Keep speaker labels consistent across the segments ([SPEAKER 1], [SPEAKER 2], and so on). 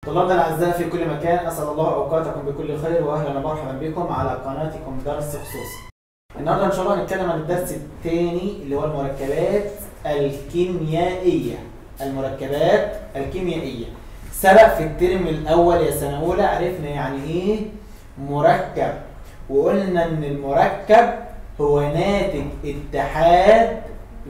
[SPEAKER 1] طلابنا الاعزاء في كل مكان اسال الله اوقاتكم بكل خير واهلا ومرحبا بكم على قناتكم درس خصوصي. النهارده ان شاء الله هنتكلم عن الدرس الثاني اللي هو المركبات الكيميائيه. المركبات الكيميائيه. سبق في الترم الاول يا سنه اولى عرفنا يعني ايه مركب وقلنا ان المركب هو ناتج اتحاد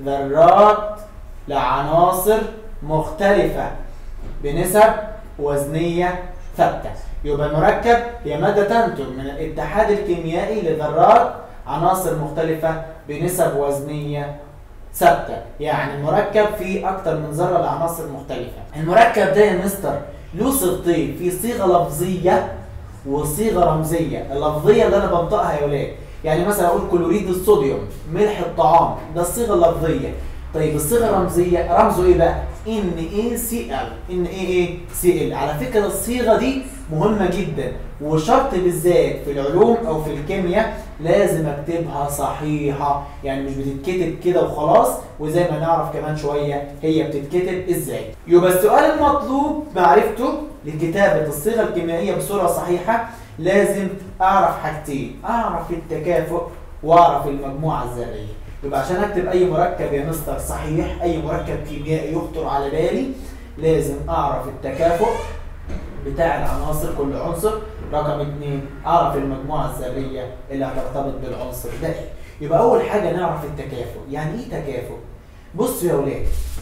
[SPEAKER 1] ذرات لعناصر مختلفه بنسب وزنيه ثابته يبقى المركب هي ماده تنتج من الاتحاد الكيميائي لذرات عناصر مختلفه بنسب وزنيه ثابته يعني المركب فيه اكتر من ذره لعناصر مختلفه المركب ده يا مستر له صيغتين في صيغه لفظيه وصيغه رمزيه اللفظيه اللي انا بنطقها يا ولاد يعني مثلا اقول كلوريد الصوديوم ملح الطعام ده الصيغه اللفظيه طيب الصيغه الرمزيه رمزه ايه بقى ان اي سي ال ان اي اي سي ال على فكره الصيغه دي مهمه جدا وشرط بالذات في العلوم او في الكيمياء لازم اكتبها صحيحه يعني مش بتتكتب كده وخلاص وزي ما نعرف كمان شويه هي بتتكتب ازاي يبقى السؤال المطلوب معرفته لكتابه الصيغه الكيميائيه بصوره صحيحه لازم اعرف حاجتين اعرف التكافؤ واعرف المجموعه الذريه يبقى عشان اكتب اي مركب يا مستر صحيح اي مركب كيميائي يخطر على بالي لازم اعرف التكافؤ بتاع العناصر كل عنصر رقم اثنين اعرف المجموعه الذريه اللي هترتبط بالعنصر ده يبقى اول حاجه نعرف التكافؤ يعني ايه تكافؤ بصوا يا ولاد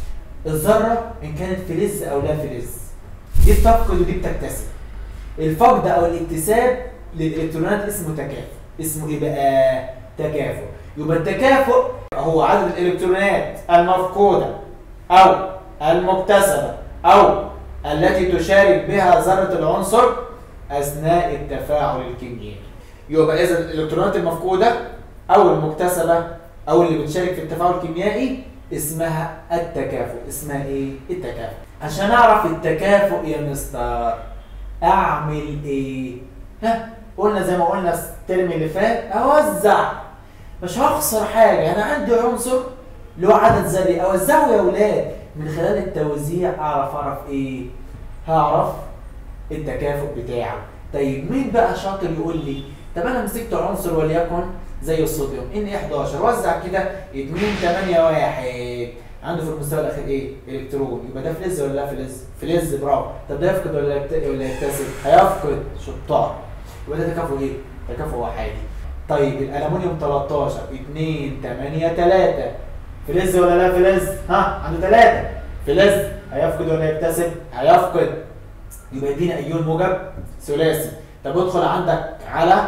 [SPEAKER 1] الذره ان كانت فلز او لا فلز دي بتفقد ودي بتكتسب الفقد او الاكتساب للالكترونات اسمه تكافؤ اسمه ايه بقى تكافؤ يبقى التكافؤ هو عدد الالكترونات المفقوده او المكتسبه او التي تشارك بها ذره العنصر اثناء التفاعل الكيميائي يبقى اذا الالكترونات المفقوده او المكتسبه او اللي بتشارك في التفاعل الكيميائي اسمها التكافؤ اسمها ايه التكافؤ عشان اعرف التكافؤ يا مستر اعمل ايه ها قلنا زي ما قلنا الترم اللي فات اوزع مش هخسر حاجه انا عندي عنصر له عدد ذري اوزعه يا اولاد من خلال التوزيع اعرف اعرف ايه هعرف التكافؤ بتاعه طيب مين بقى شاطر يقول لي طب انا مسكت عنصر وليكن زي الصوديوم ان 11 وزع كده 2 8 1 عنده في المستوى الاخير ايه الكترون يبقى ده فلز ولا لا فلز فلز برافو طب ده يفقد ولا ولا يكتسب هيفقد شطار يبقى ده تكافؤ ايه تكافؤ وحيدي طيب الالومنيوم 13 2 8 3 فلز ولا لا فلز ها عنده 3 فلز هيفقد ولا يكتسب هيفقد يبقى يدينا ايون موجب ثلاثي طب ادخل عندك على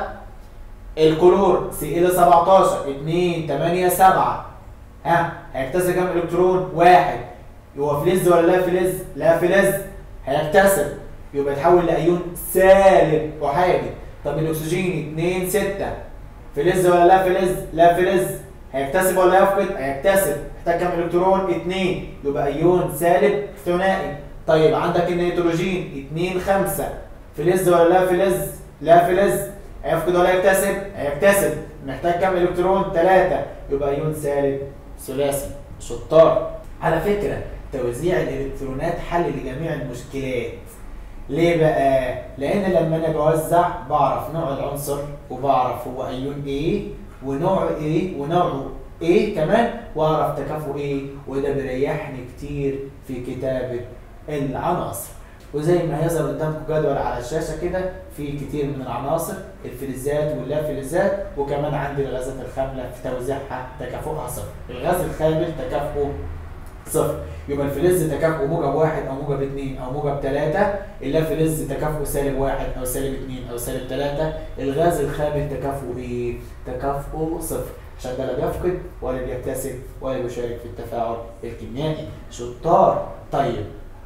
[SPEAKER 1] الكلور سي ال 17 2 8 7 ها هيكتسب كام الكترون؟ واحد هو فلز ولا لا فلز؟ لا فلز هيكتسب يبقى يتحول لايون سالب احادي طب الاكسجين 2 6 فلز ولا لا فلز؟ لا فلز هيكتسب ولا يفقد؟ هيكتسب محتاج كام الكترون؟ 2 يبقى ايون سالب ثنائي طيب عندك النيتروجين 2 5 فلز ولا لا فلز؟ لا فلز هيفقد ولا يكتسب؟ هيكتسب محتاج كام الكترون؟ 3 يبقى ايون سالب ثلاثي شطار على فكره توزيع الالكترونات حل لجميع المشكلات ليه بقى؟ لأن لما أنا بوزع بعرف نوع العنصر وبعرف هو أيون إيه ونوعه إيه ونوعه إيه كمان وأعرف تكافؤه إيه وده بيريحني كتير في كتابة العناصر. وزي ما هيظهر قدامكم جدول على الشاشة كده في كتير من العناصر الفلزات واللا فلزات وكمان عندي الغازات الخاملة في توزيعها تكافؤها صفر. الغاز الخامل تكافؤه صفر يبقى الفلز تكافؤه موجب واحد او موجب اثنين او موجب ثلاثة الا الفلز تكافؤه سالب واحد او سالب اثنين او سالب ثلاثة الغاز الخامل تكافؤه ايه؟ تكافؤه صفر عشان ده لا بيفقد ولا بيكتسب ولا بيشارك في التفاعل الكيميائي شطار طيب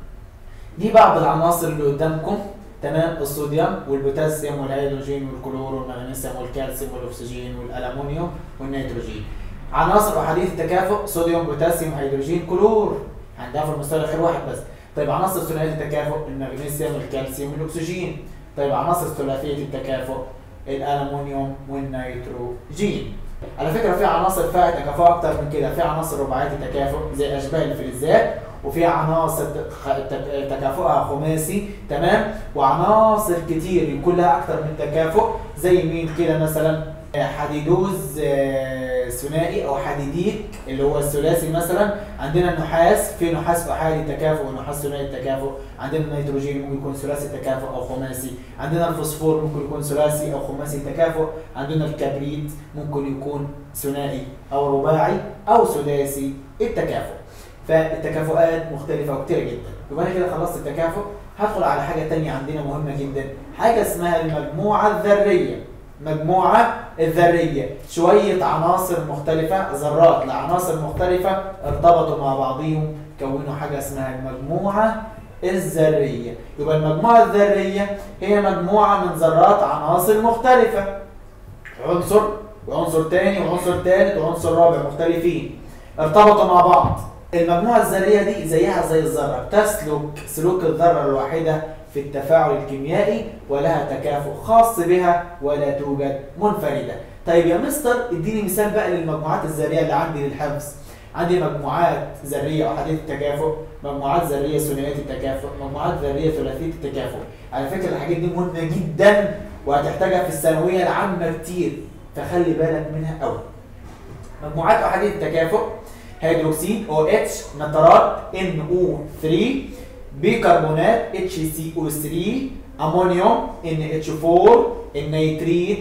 [SPEAKER 1] دي بعض العناصر اللي قدامكم تمام الصوديوم والبوتاسيوم والهيدروجين والكلور والمغنيسيوم والكالسيوم والاكسجين والالومنيوم والنيتروجين عناصر احاديه التكافؤ صوديوم بوتاسيوم هيدروجين كلور عندها في المستوى الاخير واحد بس طيب عناصر ثنائيه التكافؤ المغنيسيوم والكالسيوم والاكسجين طيب عناصر ثلاثيه التكافؤ الالومنيوم والنيتروجين على فكره في عناصر فيها تكافؤ اكتر من كده في عناصر رباعيه التكافؤ زي اشباه الفلزات وفيها عناصر تكافؤها خماسي تمام وعناصر كتير يكون لها اكتر من تكافؤ زي مين كده مثلا حديدوز آه، ثنائي او حديديك اللي هو الثلاثي مثلا عندنا النحاس في نحاس احادي تكافؤ ونحاس ثنائي التكافؤ عندنا النيتروجين ممكن يكون ثلاثي التكافؤ او خماسي عندنا الفوسفور ممكن يكون ثلاثي او خماسي التكافؤ عندنا الكبريت ممكن يكون ثنائي او رباعي او سداسي التكافؤ فالتكافؤات مختلفة وكتيرة جدا يبقى انا كده خلصت التكافؤ هدخل على حاجة تانية عندنا مهمة جدا حاجة اسمها المجموعة الذرية مجموعة الذرية شوية عناصر مختلفة ذرات لعناصر مختلفة ارتبطوا مع بعضهم كونوا حاجة اسمها المجموعة الذرية يبقى المجموعة الذرية هي مجموعة من ذرات عناصر مختلفة عنصر وعنصر تاني وعنصر تالت وعنصر رابع مختلفين ارتبطوا مع بعض المجموعة الذرية دي زيها زي الذرة بتسلك سلوك الذرة الواحدة في التفاعل الكيميائي ولها تكافؤ خاص بها ولا توجد منفردة طيب يا مستر اديني مثال بقى للمجموعات الذرية اللي عندي للحفظ عندي مجموعات ذرية أحادية التكافؤ مجموعات ذرية ثنائية التكافؤ مجموعات ذرية ثلاثية التكافؤ على فكرة الحاجات دي مهمة جدا وهتحتاجها في الثانوية العامة كتير فخلي بالك منها قوي مجموعات أحادية التكافؤ هيدروكسيد OH نترات NO3 بيكربونات HCO3 امونيوم NH4 النيتريت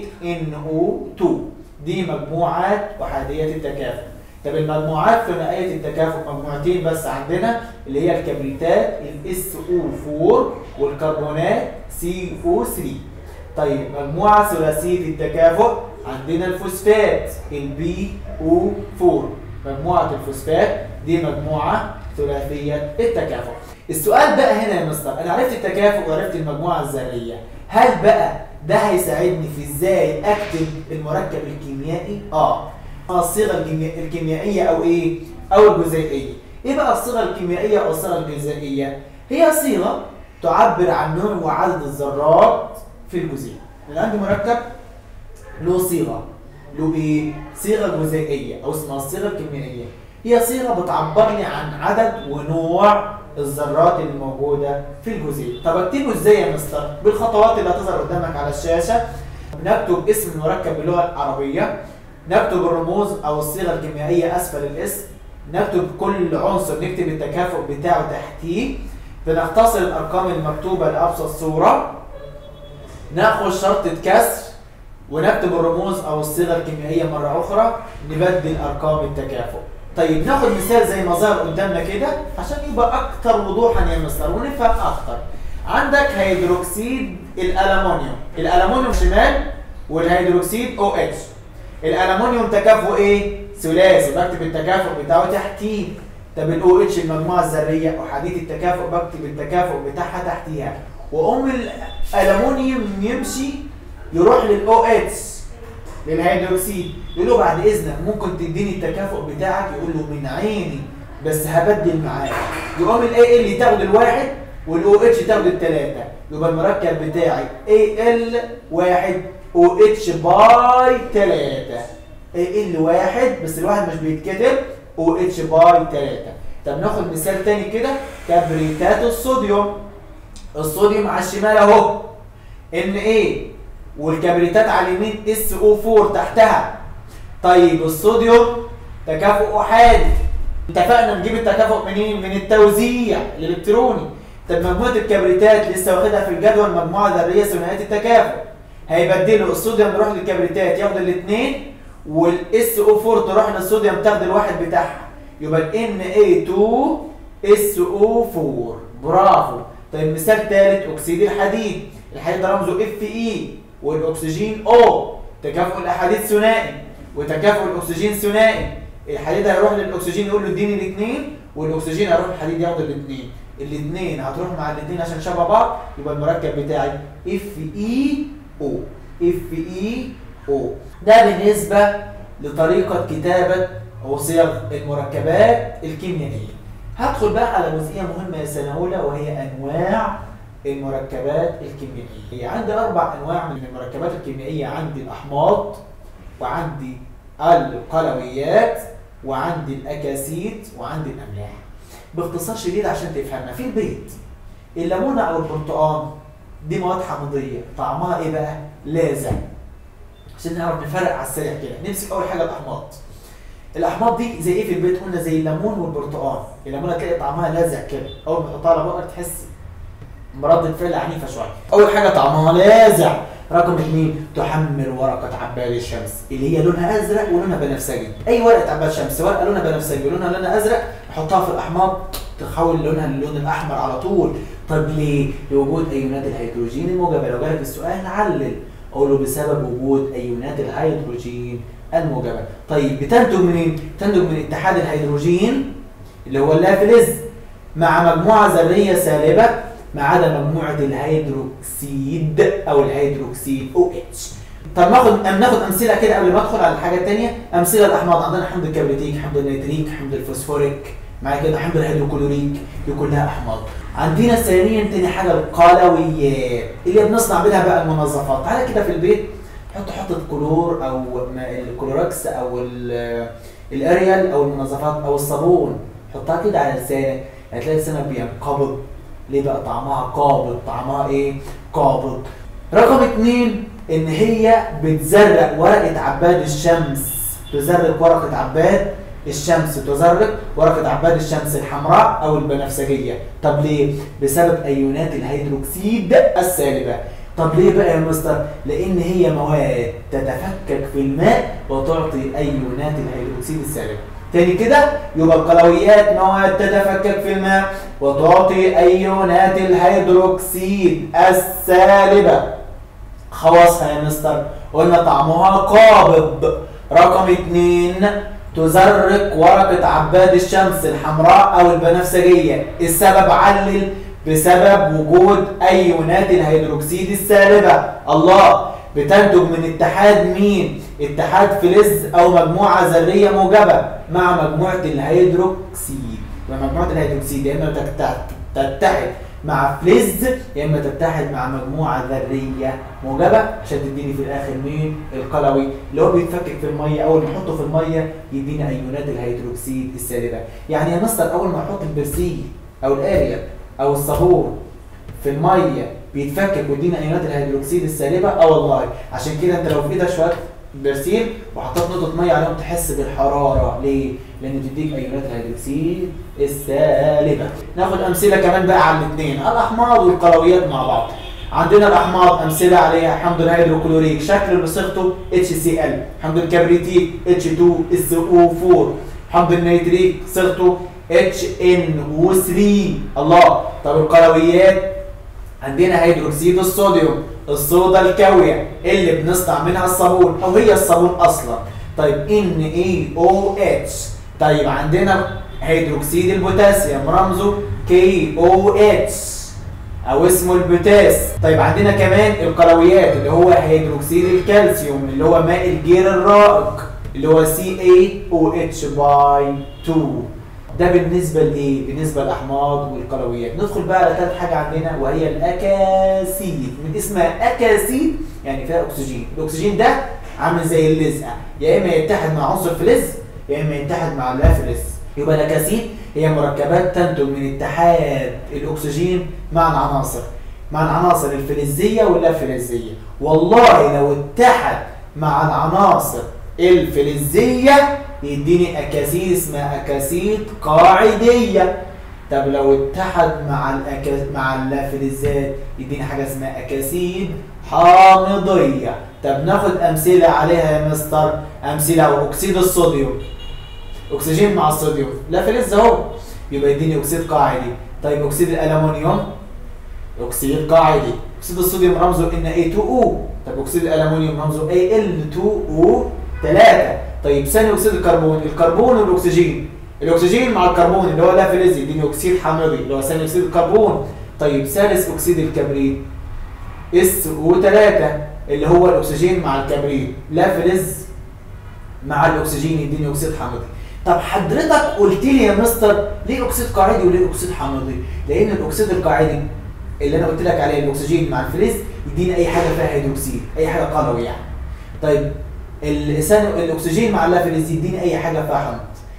[SPEAKER 1] NO2 دي مجموعات احاديه التكافؤ طب المجموعات ثنائيه التكافؤ مجموعتين بس عندنا اللي هي الكبريتات ال SO4 والكربونات CO3 طيب مجموعه ثلاثيه التكافؤ عندنا الفوسفات ال BO4 مجموعه الفوسفات دي مجموعه ثلاثيه التكافؤ السؤال بقى هنا يا مستر انا عرفت التكافؤ وعرفت المجموعه الذريه هل بقى ده هيساعدني في ازاي اكتب المركب الكيميائي اه الصيغه الكيميائيه او ايه او الجزيئيه ايه بقى الصيغه الكيميائيه او الصيغه الجزيئيه هي صيغه تعبر عن نوع وعدد الذرات في الجزيء انا عندي مركب له صيغه له ايه صيغه جزيئيه او اسمها الصيغه الكيميائيه هي صيغه بتعبرني عن عدد ونوع الذرات اللي موجوده في الجزيء طب اكتبه ازاي يا مستر بالخطوات اللي هتظهر قدامك على الشاشه نكتب اسم المركب باللغه العربيه نكتب الرموز او الصيغه الكيميائيه اسفل الاسم نكتب كل عنصر نكتب التكافؤ بتاعه تحتيه بنختصر الارقام المكتوبه لابسط صوره ناخذ شرطه كسر ونكتب الرموز او الصيغه الكيميائيه مره اخرى نبدل ارقام التكافؤ طيب ناخد مثال زي ما ظهر قدامنا كده عشان يبقى اكتر وضوحا يا مستر ونفهم اكتر عندك هيدروكسيد الالومنيوم الالومنيوم شمال والهيدروكسيد او اتش الالومنيوم تكافؤ ايه ثلاثي بكتب التكافؤ بتاعه تحتيه طب الاو اتش المجموعه الذريه احاديه التكافؤ بكتب التكافؤ بتاعها تحتيها وام الالومنيوم يمشي يروح للاو اتش للهيدروكسيد يقول له بعد اذنك ممكن تديني التكافؤ بتاعك يقول له من عيني بس هبدل معاك يقوم الاي ال تاخد الواحد والاو اتش تاخد الثلاثه يبقى المركب بتاعي اي ال واحد او اتش باي 3 اي ال واحد بس الواحد مش بيتكتب او اتش باي 3 طب ناخد مثال تاني كده كبريتات الصوديوم الصوديوم على الشمال اهو ان ايه والكبريتات على اليمين اس او 4 تحتها طيب الصوديوم تكافؤ احادي اتفقنا نجيب التكافؤ منين من التوزيع الالكتروني طب مجموعه الكبريتات لسه واخدها في الجدول مجموعه ذريه ثنائيه التكافؤ هيبدلوا الصوديوم يروح للكبريتات ياخد الاثنين والاس او 4 تروح للصوديوم تاخد الواحد بتاعها يبقى ان اي 2 اس او 4 برافو طيب مثال ثالث اكسيد الحديد الحديد ده رمزه اف اي والاكسجين او تكافؤ الاحاديد ثنائي وتكافؤ الاكسجين ثنائي الحديد هيروح للاكسجين يقول له اديني الاثنين والاكسجين هيروح للحديد ياخد الاثنين الاثنين هتروح مع الاثنين عشان شبه بعض يبقى المركب بتاعي اف اي او اف اي او ده بالنسبه لطريقه كتابه او صيغ المركبات الكيميائيه هدخل بقى على جزئيه مهمه يا سنه اولى وهي انواع المركبات الكيميائيه عندي اربع انواع من المركبات الكيميائيه عندي الاحماض وعندي القلويات وعندي الاكاسيد وعندي الاملاح باختصار شديد عشان تفهمها في البيت الليمونه او البرتقال دي مواد حامضيه طعمها ايه بقى لاذع عشان نعرف نفرق على السريع كده نمسك اول حاجه الاحماض الاحماض دي زي ايه في البيت قلنا زي الليمون والبرتقال الليمونه تلاقي طعمها لاذع كده اول ما تحطها على بقك تحس بردة فعل عنيفه شويه اول حاجه طعمها لاذع رقم اثنين تحمل ورقة عباد الشمس اللي هي لونها ازرق ولونها بنفسجي اي ورقة عباد شمس ورقة لونها بنفسجي ولونها لونها ازرق نحطها في الاحماض تحول لونها للون الاحمر على طول طب ليه لوجود ايونات الهيدروجين الموجبه لو جالك السؤال علل اقول له بسبب وجود ايونات الهيدروجين الموجبه طيب بتنتج منين تنتج من اتحاد الهيدروجين اللي هو اللافلز مع مجموعه ذريه سالبه ما عدا مجموعه الهيدروكسيد او الهيدروكسيد او اتش طب ناخد ناخد امثله كده قبل ما ادخل على الحاجه الثانيه امثله الاحماض عندنا حمض الكبريتيك حمض النيتريك حمض الفوسفوريك معايا كده حمض الهيدروكلوريك دي كلها احماض عندنا ثانيا تاني حاجه القلويات اللي بنصنع بيها بقى المنظفات تعالى كده في البيت حط حطه كلور او الكلوراكس او الاريال او المنظفات او الصابون حطها كده على لسانك هتلاقي لسانك بينقبض ليه بقى طعمها قابض طعمها ايه قابض رقم اتنين ان هي بتزرق ورقه عباد الشمس تزرق ورقه عباد الشمس تزرق ورقة عباد الشمس الحمراء أو البنفسجية طب ليه؟ بسبب أيونات الهيدروكسيد السالبة طب ليه بقى يا مستر؟ لأن هي مواد تتفكك في الماء وتعطي أيونات الهيدروكسيد السالبة تاني كده يبقى القلويات مواد تتفكك في الماء وتعطي أيونات الهيدروكسيد السالبة خواصها يا مستر قلنا طعمها قابض رقم اتنين تزرق ورقة عباد الشمس الحمراء أو البنفسجية السبب علل بسبب وجود أيونات الهيدروكسيد السالبة الله بتنتج من اتحاد مين؟ اتحاد فلز أو مجموعة ذرية موجبة مع مجموعة الهيدروكسيد ومجموعة الهيدروكسيد يا إما تتحد مع فلز يا اما تتحد مع مجموعه ذريه موجبه عشان تديني في الاخر مين القلوي اللي هو بيتفكك في الميه اول ما احطه في الميه يديني ايونات الهيدروكسيد السالبه يعني يا مستر اول ما احط البرسيل او الاريال او الصابون في الميه بيتفكك ويدينا ايونات الهيدروكسيد السالبه اه والله عشان كده انت لو في ايدك شويه برسيل وحطيت نقطه ميه عليهم تحس بالحراره ليه لان بتديك ايونات الهيدروكسيد السالبه ناخد امثله كمان بقى على الاثنين الاحماض والقلويات مع بعض عندنا الاحماض امثله عليها حمض الهيدروكلوريك شكل بصيغته HCl حمض الكبريتيك H2SO4 حمض النيتريك صيغته HNO3 الله طب القلويات عندنا هيدروكسيد الصوديوم الصودا الكاويه اللي بنصنع منها الصابون او هي الصابون اصلا طيب NaOH طيب عندنا هيدروكسيد البوتاسيوم رمزه KOH او اسمه البوتاس طيب عندنا كمان القلويات اللي هو هيدروكسيد الكالسيوم اللي هو ماء الجير الرائق اللي هو CaOH باي 2 ده بالنسبة لإيه؟ بالنسبة للأحماض والقلويات. ندخل بقى على ثالث حاجة عندنا وهي الأكاسيد، من اسمها أكاسيد يعني فيها أكسجين، الأكسجين ده عامل زي اللزقة، يا إما يتحد مع عنصر فلز يا إما يتحد مع لا فلز. يبقى الأكاسيد هي مركبات تنتج من اتحاد الأكسجين مع العناصر. مع العناصر الفلزية واللا فلزية. والله لو اتحد مع العناصر الفلزية يديني اكاسيد اسمها اكاسيد قاعديه طب لو اتحد مع الأكا... مع اللافلزات يديني حاجه اسمها اكاسيد حامضيه طب ناخد امثله عليها يا مستر امثله اكسيد الصوديوم اكسجين مع الصوديوم لافلز اهو يبقى يديني اكسيد قاعدي طيب اكسيد الالومنيوم اكسيد قاعدي اكسيد الصوديوم رمزه Na2O طب اكسيد الالومنيوم رمزه Al2O3 طيب ثاني اكسيد الكربون الكربون والاكسجين الاكسجين مع الكربون اللي هو لا فلزي يديني اكسيد حامضي اللي هو ثاني اكسيد الكربون طيب ثالث اكسيد الكبريت اس او 3 اللي هو الاكسجين مع الكبريت لا فلز مع الاكسجين يديني اكسيد حامضي طب حضرتك قلت لي يا مستر ليه اكسيد قاعدي وليه اكسيد حامضي لان الاكسيد القاعدي اللي انا قلت لك عليه الاكسجين مع الفلز يديني اي حاجه فيها هيدروكسيد اي حاجه قلوي يعني طيب الثاني الاكسجين مع اللافلز يديني اي حاجه فيها حمض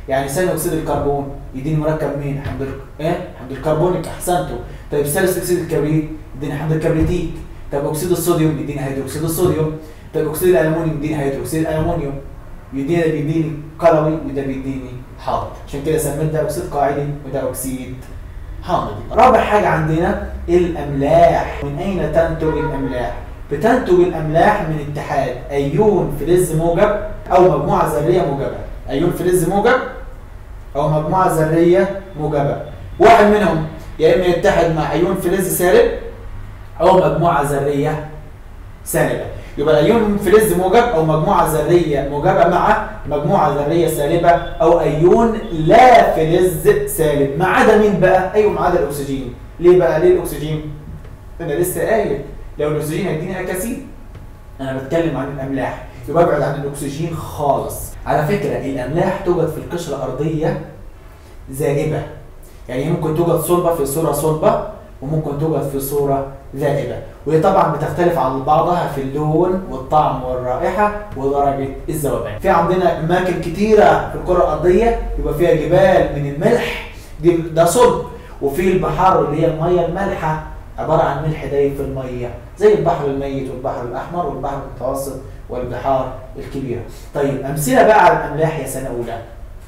[SPEAKER 1] يعني ثاني اكسيد الكربون يديني مركب مين حمض ال- ايه حمض الكربونيك احسنتوا طيب ثالث اكسيد الكبريت يديني حمض الكبريتيك طيب اكسيد الصوديوم يديني هيدروكسيد الصوديوم طيب اكسيد الالومنيوم يديني هيدروكسيد الالومنيوم يديني ده بيديني قلوي وده بيديني حامض عشان كده سميت ده اكسيد قاعدي وده اكسيد حامضي رابع حاجه عندنا الاملاح من اين تنتج الاملاح بتنتج الاملاح من اتحاد ايون فلز موجب او مجموعه ذريه موجبه ايون فلز موجب او مجموعه ذريه موجبه واحد منهم يا اما يتحد مع ايون فلز سالب او مجموعه ذريه سالبه يبقى الايون فلز موجب او مجموعه ذريه موجبه مع مجموعه ذريه سالبه او ايون لا فلز سالب ما عدا مين بقى ايوه ما عدا الاكسجين ليه بقى ليه الاكسجين انا لسه قايل لو الاكسجين هيديني اكاسيد انا بتكلم عن الاملاح يبقى ابعد عن الاكسجين خالص على فكره الاملاح توجد في القشره الارضيه ذائبه يعني ممكن توجد صلبه في صوره صلبه وممكن توجد في صوره ذائبه وهي طبعا بتختلف عن بعضها في اللون والطعم والرائحه ودرجه الذوبان في عندنا اماكن كتيره في الكره الارضيه يبقى فيها جبال من الملح دي ده صلب وفي البحار اللي هي الميه المالحه عباره عن ملح دايب في الميه زي البحر الميت والبحر الاحمر والبحر المتوسط والبحار الكبيره طيب امثله بقى على الاملاح يا سنه اولى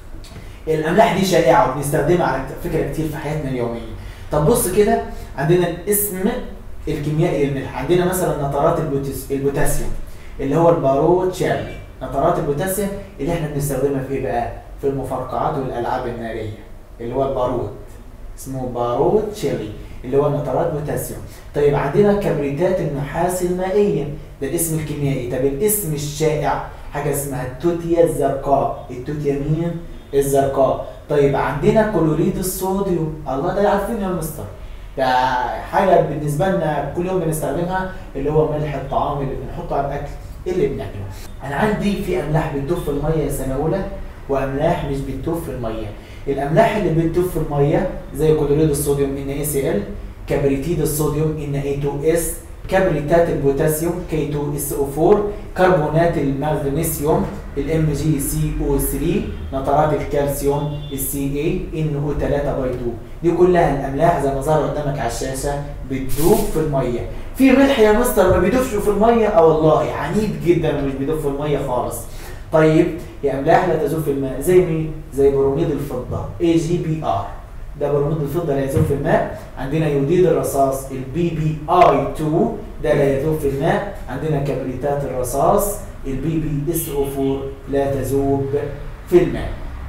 [SPEAKER 1] الاملاح دي شائعه وبنستخدمها على فكره كتير في حياتنا اليوميه طب بص كده عندنا الاسم الكيميائي للملح عندنا مثلا نترات البوتس... البوتاسيوم اللي هو الباروتشيرلي نترات البوتاسيوم اللي احنا بنستخدمها في ايه بقى في المفرقعات والالعاب الناريه اللي هو البارود اسمه باروتشيرلي اللي هو نترات بوتاسيوم طيب عندنا كبريتات النحاس المائيه ده الاسم الكيميائي طب الاسم الشائع حاجه اسمها التوتيا الزرقاء التوتيا مين الزرقاء طيب عندنا كلوريد الصوديوم الله ده عارفين يا مستر ده حاجه بالنسبه لنا كل يوم بنستخدمها اللي هو ملح الطعام اللي بنحطه على الاكل اللي بناكله انا عندي في املاح بتدوب في الميه يا سنه اولى واملاح مش بتدوب في الميه الاملاح اللي بتدوب في الميه زي كلوريد الصوديوم ان اي سي ال كبريتيد الصوديوم ان اي 2 اس كبريتات البوتاسيوم كي 2 اس او 4 كربونات المغنيسيوم الام جي سي او 3 نترات الكالسيوم السي اي ان او 3 باي 2 دي كلها الاملاح زي ما ظهر قدامك على الشاشه بتدوب في الميه في ملح يا مستر ما بيدوبش في الميه اه والله عنيد جدا ومش بيدوب في الميه خالص طيب هي املاح لا تذوب في الماء زي مين زي بروميد الفضه اي جي بي ار ده بروميد الفضه لا يذوب في الماء عندنا يوديد الرصاص البي بي اي 2 ده لا يذوب في الماء عندنا كبريتات الرصاص البي بي اس او 4 لا تذوب في الماء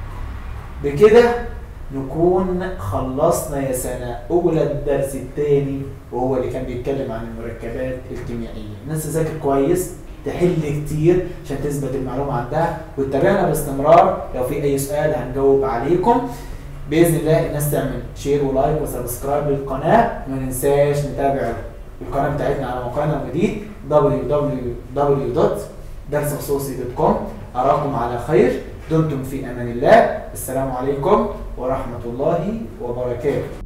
[SPEAKER 1] بكده نكون خلصنا يا سنة أولى الدرس الثاني وهو اللي كان بيتكلم عن المركبات الكيميائية الناس تذاكر كويس تحل كتير عشان تثبت المعلومة عندها وتتابعنا باستمرار لو في أي سؤال هنجاوب عليكم بإذن الله الناس تعمل شير ولايك وسبسكرايب للقناة ما ننساش نتابع القناة بتاعتنا على موقعنا الجديد www.درسخصوصي.com أراكم على خير دمتم في أمان الله السلام عليكم ورحمة الله وبركاته